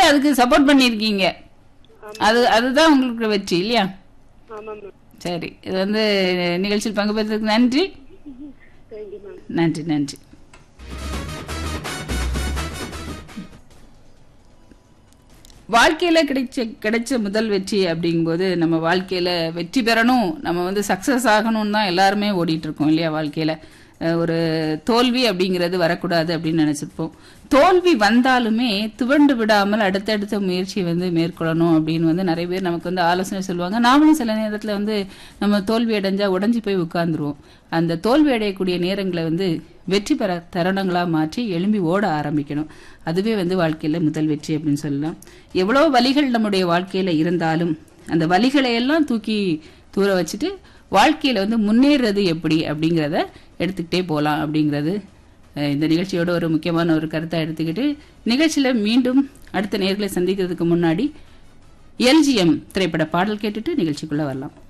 அதுக்கு சப்போர்ட் பண்ணியிருக்கீங்க அது அதுதான் உங்களுக்கு வெற்றி இல்லையா ஆமா மேம் சரி இது வந்து நிகழ்ச்சியில் பங்கு பெற்றதுக்கு நன்றி தேங்க்யூ மேம் நன்றி நன்றி வாழ்க்கையில கிடைச்ச கிடைச்ச முதல் வெற்றி அப்படிங்கும்போது நம்ம வாழ்க்கையில வெற்றி பெறணும் நம்ம வந்து சக்சஸ் ஆகணும்னு தான் எல்லாருமே ஓடிட்டு இருக்கோம் இல்லையா வாழ்க்கையில அஹ் ஒரு தோல்வி அப்படிங்கிறது வரக்கூடாது அப்படின்னு நினைச்சிருப்போம் தோல்வி வந்தாலுமே துவண்டு விடாமல் அடுத்தடுத்த முயற்சியை வந்து மேற்கொள்ளணும் அப்படின்னு வந்து நிறைய பேர் நமக்கு வந்து ஆலோசனை சொல்லுவாங்க நாமளும் சில நேரத்துல வந்து நம்ம தோல்வி அடைஞ்சா உடஞ்சி போய் உட்கார்ந்துருவோம் அந்த தோல்வி அடையக்கூடிய நேரங்களை வந்து வெற்றி பெற தருணங்களா மாற்றி எழும்பி ஓட ஆரம்பிக்கணும் அதுவே வந்து வாழ்க்கையில முதல் வெற்றி அப்படின்னு சொல்லலாம் எவ்வளவு வலிகள் நம்முடைய வாழ்க்கையில இருந்தாலும் அந்த வலிகளை எல்லாம் தூக்கி தூர வச்சுட்டு வாழ்க்கையில வந்து முன்னேறது எப்படி அப்படிங்கிறத எடுத்துக்கிட்டே போகலாம் அப்படிங்கிறது அஹ், இந்த நிகழ்ச்சியோட ஒரு முக்கியமான ஒரு கருத்தை எடுத்துக்கிட்டு நிகழ்ச்சியில மீண்டும் அடுத்த நேர்களை சந்திக்கிறதுக்கு முன்னாடி எல்ஜிஎம் திரைப்பட பாடல் கேட்டுட்டு நிகழ்ச்சிக்குள்ள வரலாம்